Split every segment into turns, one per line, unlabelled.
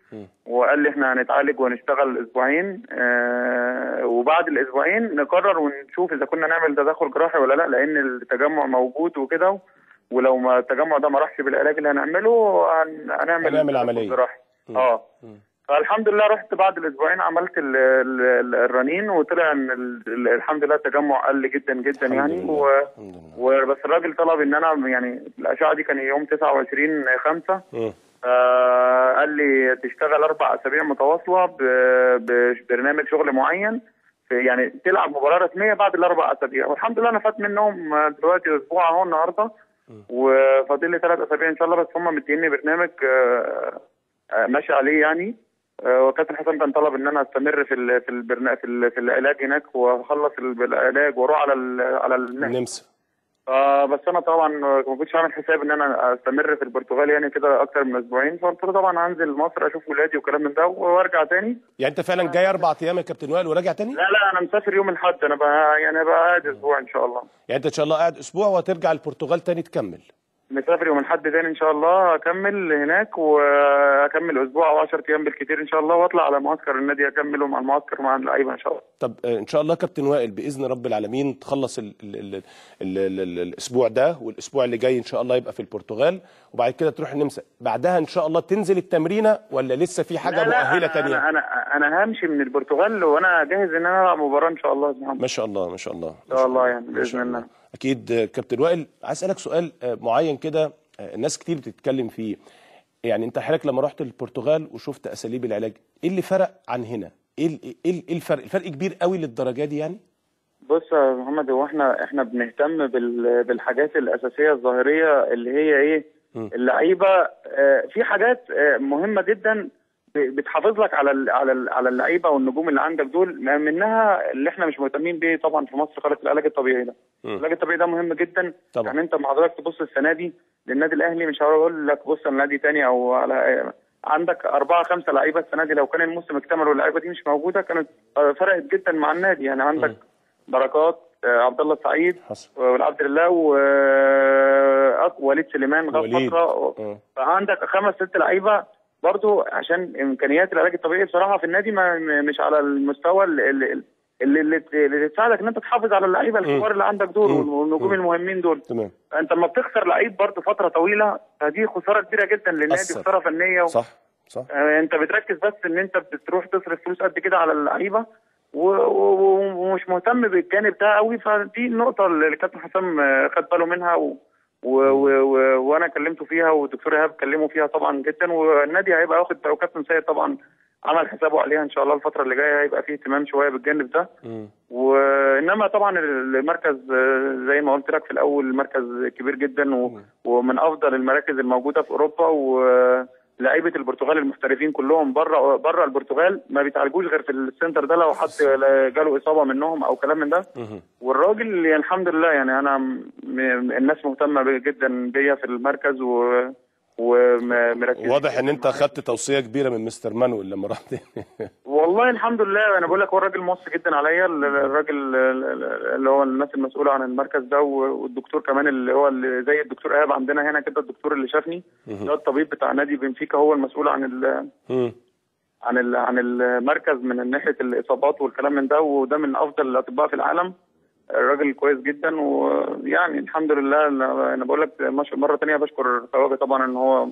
وقال لي احنا هنتعالج وهنشتغل اسبوعين آه وبعد الاسبوعين نقرر ونشوف اذا كنا نعمل تدخل جراحي ولا لا لان التجمع موجود وكده ولو ما التجمع ده ما راحش بالعلاج اللي هنعمله هن- هنعمل
هنعمل
تدخل
عملية.
جراحي اه فالحمد لله رحت بعد الاسبوعين عملت ال ال ال الرنين وطلع ان ال ال الحمد لله التجمع قل جدا جدا
الحمد
يعني
لله.
و
الحمد لله
وبس الراجل طلب ان انا يعني الاشعه دي كان يوم 29 5
مم.
آه قال لي تشتغل اربع اسابيع متواصله ب- ببرنامج شغل معين في يعني تلعب مباراه رسميه بعد الاربع اسابيع والحمد لله انا فات منهم آه، دلوقتي اسبوع اهو النهارده وفاضل لي ثلاث اسابيع ان شاء الله بس هم مديني برنامج آه، آه، ماشي عليه يعني آه، وكابتن حسن كان طلب ان انا استمر في ال في البرنا في, ال في العلاج هناك واخلص ال- العلاج واروح على ال على ال
النمسا
آه بس انا طبعا ما كنتش عامل حساب ان انا استمر في البرتغال يعني كده اكتر من اسبوعين فقلت له طبعا هنزل مصر اشوف ولادي وكلام من ده وارجع تاني
يعني انت فعلا جاي اربع ايام يا كابتن وائل وراجع تاني
لا لا انا مسافر يوم الاحد انا بقى يعني بقى قاعد اسبوع ان شاء الله
يعني انت ان شاء الله قاعد اسبوع وهترجع البرتغال تاني تكمل
مسافر يوم الاحد تاني ان شاء الله اكمل هناك واكمل اسبوع او 10 ايام بالكثير ان شاء الله واطلع على معسكر النادي اكمله مع المعسكر مع اللعيبه ان شاء الله
طب آه، ان شاء الله كابتن وائل باذن رب العالمين تخلص ال ال ال ال ال ال الاسبوع ده والاسبوع اللي جاي ان شاء الله يبقى في البرتغال وبعد كده تروح النمسا بعدها ان شاء الله تنزل التمرينه ولا لسه في حاجه
لا لا
مؤهله
أنا
تانية
انا انا, أنا همشي من البرتغال وانا جاهز ان انا العب مباراه ان شاء الله يا محمد
ما شاء الله ما شاء الله
ان شاء الله يعني
ما شاء
باذن
الله
الله
اكيد آه، كابتن وائل عايز اسالك سؤال آه، معين كده آه، الناس كتير بتتكلم فيه يعني انت حضرتك لما رحت البرتغال وشفت اساليب العلاج ايه اللي فرق عن هنا ايه ال- ايه إيه الفرق الفرق كبير قوي للدرجه دي يعني
بص يا محمد هو احنا احنا بنهتم بال- بالحاجات الاساسيه الظاهريه اللي هي ايه اللعيبه آه، في حاجات آه، مهمه جدا ب- بتحافظ لك على ال- على ال- على اللعيبه والنجوم اللي عندك دول ما منها اللي احنا مش مهتمين بيه طبعا في مصر خالص العلاج الطبيعي ده
مم.
العلاج الطبيعي ده مهم جدا
طبعا.
يعني انت مع حضرتك تبص السنه دي للنادي الاهلي مش هقول لك بص على نادي تاني او على عندك أربعة خمسة لعيبة السنة دي لو كان الموسم اكتمل واللعيبة دي مش موجودة كانت آه، فرقت جدا مع النادي يعني عندك بركات آه، عبد الله السعيد
حصل
والعبد الله و آه، وليد سليمان غاب
وليد.
فترة
آه.
فعندك خمس ست لعيبة برضو عشان إمكانيات العلاج الطبيعي بصراحة في النادي ما م- مش على المستوى اللي, اللي, اللي, اللي, اللي تساعدك إن أنت تحافظ على اللعيبة الكبار اللي عندك دول
مم.
والنجوم
مم.
المهمين دول
تمام
انت لما بتخسر لعيب برضه فتره طويله فدي خساره كبيره جدا للنادي
أثر.
خساره فنيه و...
صح صح
آه، انت بتركز بس ان انت بتروح تصرف فلوس قد كده على اللعيبه و- و- و- ومش مهتم بالجانب ده قوي فدي النقطه اللي الكابتن حسام آه، خد باله منها و... و... و... و... وانا كلمته فيها والدكتور ايهاب كلمه فيها طبعا جدا والنادي هيبقى واخد وكابتن سيد طبعا عمل حسابه عليها ان شاء الله الفتره اللي جايه هيبقى فيه اهتمام شويه بالجانب ده
مم.
وانما طبعا المركز آه، زي ما قلت لك في الاول مركز كبير جدا و... ومن افضل المراكز الموجوده في اوروبا ولعيبه البرتغال المحترفين كلهم بره بره البرتغال ما بيتعالجوش غير في السنتر ده لو حد جاله اصابه منهم او كلام من ده
مهم.
والراجل يعني الحمد لله يعني انا م... م- الناس مهتمه بي- جدا بيا في المركز و ومركز
واضح ان انت خدت توصيه كبيره من مستر مانويل لما رحت
والله الحمد لله انا بقول لك هو الراجل موصي جدا عليا ال- الراجل اللي هو الناس المسؤوله عن المركز ده والدكتور كمان اللي هو اللي زي الدكتور ايهاب عندنا هنا كده الدكتور اللي شافني ده الطبيب بتاع نادي بنفيكا هو المسؤول عن ال
مم.
عن ال عن المركز من ناحيه الاصابات والكلام من ده وده من افضل الاطباء في العالم الراجل كويس جدا ويعني الحمد لله انا أنا بقول لك مش- مره تانية بشكر خواجه طبعا ان هو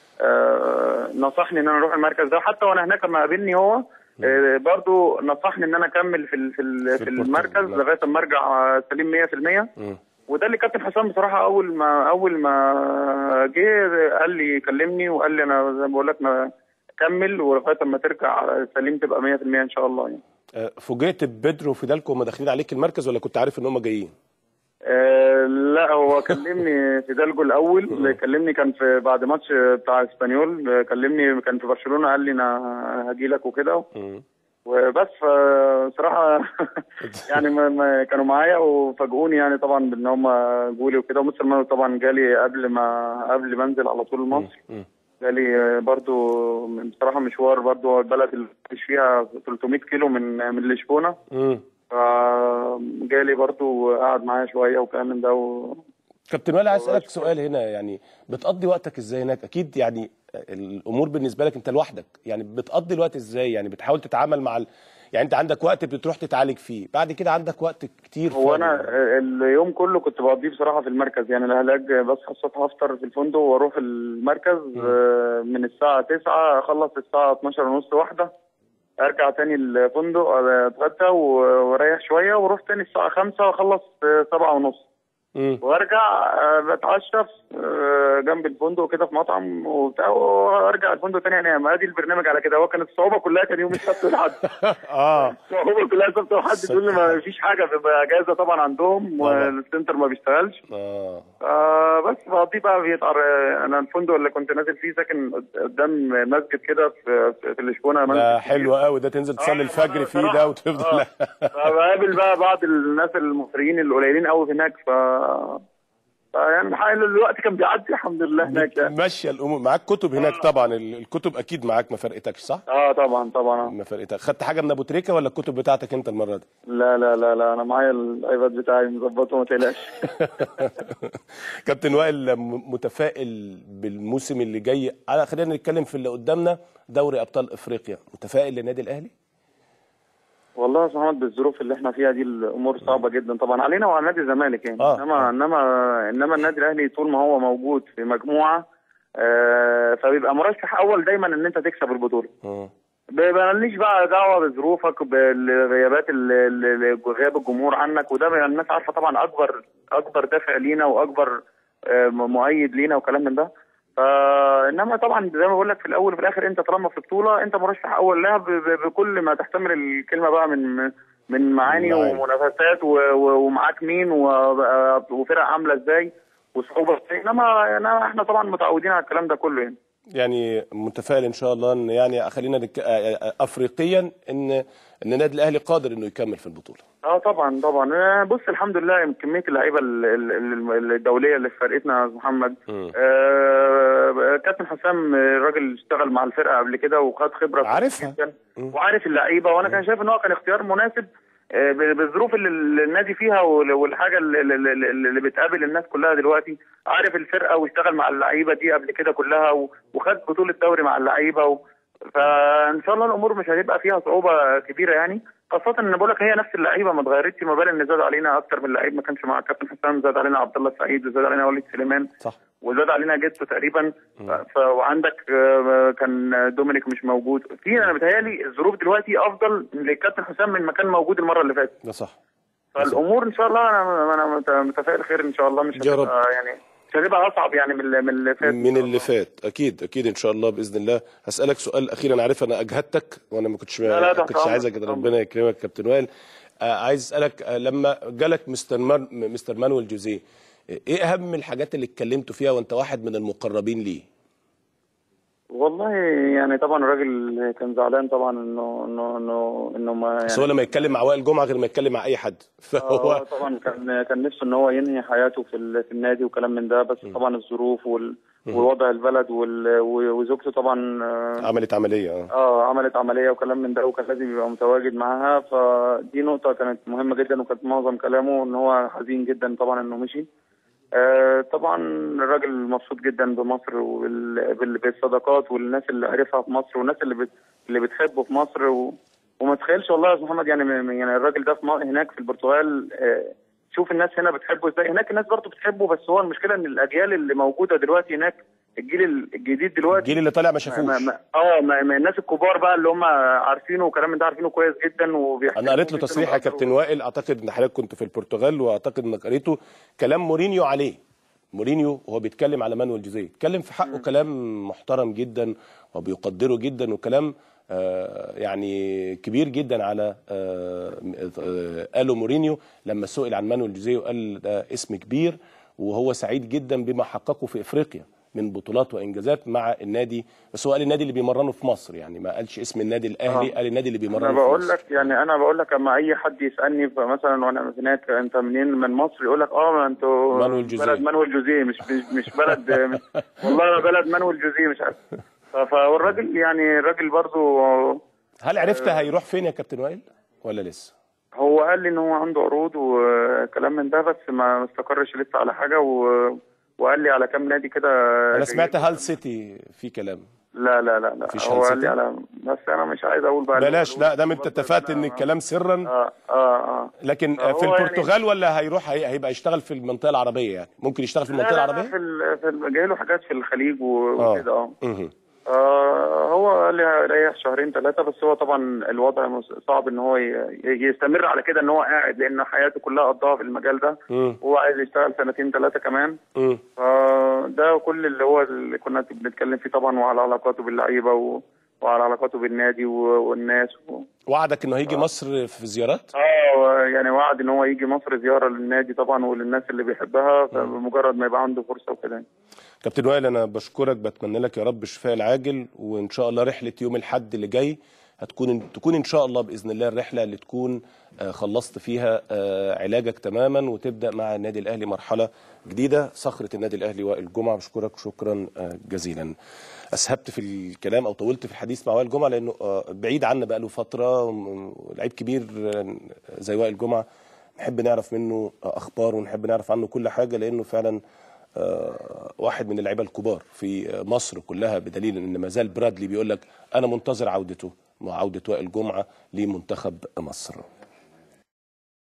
آه، نصحني ان انا اروح المركز ده وحتى وانا هناك لما قابلني هو آه، برضو نصحني ان انا اكمل في ال- في ال-
في
في
البرتغال.
المركز لغايه اما ارجع آه، سليم 100%
مم.
وده اللي كابتن حسام بصراحه اول ما اول ما جه قال لي كلمني وقال لي انا زي ما بقول لك ما كمل ولغايه اما ترجع سليم تبقى 100% ان شاء الله يعني.
آه، فوجئت ببدر وفيدالكو وهم داخلين عليك المركز ولا كنت عارف ان هم جايين؟
آه، لا هو كلمني في دالجو الاول كلمني كان في بعد ماتش بتاع اسبانيول آه، كلمني كان في برشلونه قال لي انا هاجي لك وكده
مم.
وبس صراحه يعني ما ما كانوا معايا وفاجئوني يعني طبعا بان هم جولي وكده ومستر مانو طبعا جالي قبل ما قبل ما انزل على طول مصر
مم.
جالي برضو من- بصراحه مشوار برضو البلد اللي عايش فيها 300 كيلو من من لشبونه
مم.
فجالي برضو قعد معايا شويه وكلام من ده و...
كابتن وائل عايز اسالك سؤال هنا يعني بتقضي وقتك ازاي هناك؟ اكيد يعني الامور بالنسبه لك انت لوحدك يعني بتقضي الوقت ازاي يعني بتحاول تتعامل مع ال... يعني انت عندك وقت بتروح تتعالج فيه بعد كده عندك وقت كتير
هو
فاضي.
انا اليوم كله كنت بقضيه بصراحه في المركز يعني العلاج بصحى الصبح افطر في الفندق واروح المركز آه، من الساعه 9 اخلص الساعه 12 ونص واحده ارجع تاني الفندق آه، اتغدى و- واريح شويه واروح تاني الساعه 5 واخلص آه، 7 ونص
مم.
وارجع آه، بتعشى في- آه، جنب الفندق كده في مطعم وبتاع وارجع الفندق تاني انام ادي البرنامج على كده هو كانت الصعوبه كلها كان يوم السبت والحد
اه
الصعوبه كلها سبت وحد تقول لي ما فيش حاجه بيبقى اجازه طبعا عندهم
طبعا.
والسنتر ما بيشتغلش
اه
آه بس بقضيه بقى بيتعر انا الفندق اللي كنت نازل فيه ساكن قد- قدام مسجد كده في في, في الاشبونه مسجد
ده
كبير.
حلو قوي ده تنزل تصلي
آه،
الفجر
أنا
فيه
بصراحة-
ده وتفضل
آه. فبقابل بقى بعض الناس المصريين القليلين قوي هناك ف فيعني الحقيقة الوقت كان بيعدي الحمد لله هناك يعني
ماشيه الامور معاك كتب هناك طبعا ال- الكتب اكيد معاك ما فرقتكش صح؟
اه طبعا طبعا
ما فرقتك خدت حاجه من ابو تريكه ولا الكتب بتاعتك انت المره دي؟
لا لا لا لا انا معايا الايباد بتاعي مظبطه ما تقلقش
كابتن وائل م- متفائل بالموسم اللي جاي على خلينا نتكلم في اللي قدامنا دوري ابطال افريقيا متفائل للنادي الاهلي؟
والله يا أستاذ محمد بالظروف اللي احنا فيها دي الامور صعبه جدا طبعا علينا وعلى نادي الزمالك يعني
آه.
انما انما انما النادي الاهلي طول ما هو موجود في مجموعه آه فبيبقى مرشح اول دايما ان انت تكسب البطوله
اه
بيبقى ماليش بقى دعوه بظروفك بالغيابات ال- ال- ال- غياب الجمهور عنك وده بيبقى الناس عارفه طبعا اكبر اكبر دافع لينا واكبر آه، مؤيد لينا وكلام من ده فانما طبعا زي ما بقول لك في الاول وفي الاخر انت طالما في بطوله انت مرشح اول لها ب- ب- بكل ما تحتمل الكلمه بقى من من معاني
معاني.
ومنافسات و- و- ومعاك مين و- وفرق عامله ازاي وصعوبه ازاي انما انما احنا طبعا متعودين على الكلام ده كله يعني
يعني متفائل ان شاء الله ان يعني خلينا نك... آه، آه، افريقيا ان ان النادي الاهلي قادر انه يكمل في البطوله
اه طبعا طبعا آه، بص الحمد لله كميه اللعيبه ال- ال- ال- الدوليه اللي في فرقتنا يا أستاذ محمد
مم.
آه كابتن حسام آه، الراجل اشتغل مع الفرقه قبل كده وخد خبره
عارفها.
جدا
مم.
وعارف اللعيبه وانا كان شايف ان هو كان اختيار مناسب آه، ب- بالظروف اللي اللي النادي فيها وال- والحاجه اللي, اللي, اللي اللي بتقابل الناس كلها دلوقتي عارف الفرقه واشتغل مع اللعيبه دي قبل كده كلها و- وخد بطوله دوري مع اللعيبه و... فان شاء الله الامور مش هتبقى فيها صعوبه كبيره يعني خاصه ان بقول لك هي نفس اللعيبه ما اتغيرتش ما بال ان زاد علينا اكتر من لعيب ما كانش مع كابتن حسام زاد علينا عبد الله السعيد وزاد علينا وليد سليمان
صح
وزاد علينا جيتو تقريبا ف... ف... وعندك آه، كان دومينيك مش موجود في انا متهيألي الظروف دلوقتي افضل للكابتن حسام من ما كان موجود المره اللي فاتت
ده صح
فالامور ان شاء الله انا انا مت- متفائل خير ان شاء الله مش
يا رب.
هتبقى يعني مش هتبقى اصعب يعني من اللي- من اللي فات
من اللي فات اكيد اكيد ان شاء الله باذن الله هسالك سؤال اخير انا عارف انا اجهدتك وانا ما كنتش
لا، لا،
ما
تحت
كنتش
أمرك،
عايزك
تحت
ربنا يكرمك كابتن وائل آه عايز اسالك آه لما جالك مستر مان مستر مانويل جوزيه ايه اهم الحاجات اللي اتكلمتوا فيها وانت واحد من المقربين ليه
والله يعني طبعا الراجل كان زعلان طبعا انه انه انه انه ما يعني
بس هو لما يتكلم مع وائل جمعه غير ما يتكلم مع اي حد
هو
فهو
طبعا كان كان نفسه ان هو ينهي حياته في ال- في النادي وكلام من ده بس طبعا الظروف وال ووضع البلد وال- و- وزوجته طبعا آه،
عملت عمليه اه
اه عملت عمليه وكلام من ده وكان لازم يبقى متواجد معاها فدي نقطه كانت مهمه جدا وكانت معظم كلامه ان هو حزين جدا طبعا انه مشي آه طبعا الراجل مبسوط جدا بمصر وبال- بال- بالصداقات والناس اللي عرفها في مصر والناس اللي بت اللي بتحبه في مصر و... وما تخيلش والله يا أستاذ محمد يعني م- يعني الراجل ده في م- هناك في البرتغال آه شوف الناس هنا بتحبه ازاي هناك الناس برضه بتحبه بس هو المشكله ان الاجيال اللي موجوده دلوقتي هناك الجيل الجديد دلوقتي
الجيل اللي طالع ما
ما
شافوش
ما اه ما ما الناس الكبار بقى اللي هم عارفينه وكلام من ده عارفينه كويس جدا وبيحكوا
انا قريت له تصريح يا كابتن وائل اعتقد ان حضرتك كنت في البرتغال واعتقد انك قريته كلام مورينيو عليه مورينيو وهو بيتكلم على مانويل جوزيه اتكلم في حقه كلام محترم جدا وبيقدره جدا وكلام آه يعني كبير جدا على آه آه قاله مورينيو لما سئل عن مانويل جوزيه وقال ده اسم كبير وهو سعيد جدا بما حققه في افريقيا من بطولات وانجازات مع النادي بس هو قال النادي اللي بيمرنه في مصر يعني ما قالش اسم النادي الاهلي
آه.
قال النادي اللي بيمرنه
انا
في
بقول
مصر
لك يعني انا بقول لك اما اي حد يسالني مثلا وانا هناك انت منين من مصر يقول لك اه ما انتوا
مانويل جوزيه.
بلد مانويل جوزيه مش مش, مش بلد مش والله أنا بلد مانويل جوزيه مش عارف ف- فالراجل يعني الراجل برضو
هل عرفت هيروح فين يا كابتن وائل ولا لسه
هو قال لي ان هو عنده عروض وكلام من ده بس ما ما استقرش لسه على حاجه و... وقال لي على كام نادي كده
انا
جاي-
سمعت هال سيتي في كلام
لا لا لا لا
مفيش
هو
هل
قال لي
سيتي؟
على بس انا مش عايز اقول بقى
بلاش لا دام انت اتفقت ان الكلام سرا
اه اه اه
لكن
هو
في
يعني-
البرتغال ولا هيروح هي- هيبقى يشتغل في المنطقه العربيه يعني ممكن يشتغل في المنطقه
لا لا لا
العربيه
في ال... في ال... جاي له حاجات في الخليج و-
اه
وكده اه
مهم.
آه، هو قال لي هيريح شهرين ثلاثة بس هو طبعا الوضع مس- صعب ان هو ي- ي- يستمر على كده ان هو قاعد لان حياته كلها قضاها في المجال ده
مم.
وهو عايز يشتغل سنتين ثلاثة كمان
مم.
فده كل اللي هو اللي كنا بنتكلم فيه طبعا وعلى علاقاته باللعيبة و... وعلى علاقاته بالنادي و... والناس و...
وعدك انه هيجي مصر في زيارات
اه يعني وعد ان هو يجي مصر زيارة للنادي طبعا وللناس اللي بيحبها فبمجرد ما يبقى عنده فرصة وكده
كابتن وائل انا بشكرك بتمنى لك يا رب الشفاء العاجل وان شاء الله رحله يوم الاحد اللي جاي هتكون تكون ان شاء الله باذن الله الرحله اللي تكون آه، خلصت فيها آه، علاجك تماما وتبدا مع النادي الاهلي مرحله جديده صخره النادي الاهلي وائل جمعه بشكرك شكرا آه، جزيلا اسهبت في الكلام او طولت في الحديث مع وائل جمعه لانه آه، بعيد عنا بقاله فتره وم- لعيب كبير آه، زي وائل جمعه نحب نعرف منه آه، اخبار ونحب نعرف عنه كل حاجه لانه فعلا آه، واحد من اللعيبه الكبار في مصر كلها بدليل ان ما زال برادلي بيقول لك انا منتظر عودته مع عوده وائل جمعه لمنتخب مصر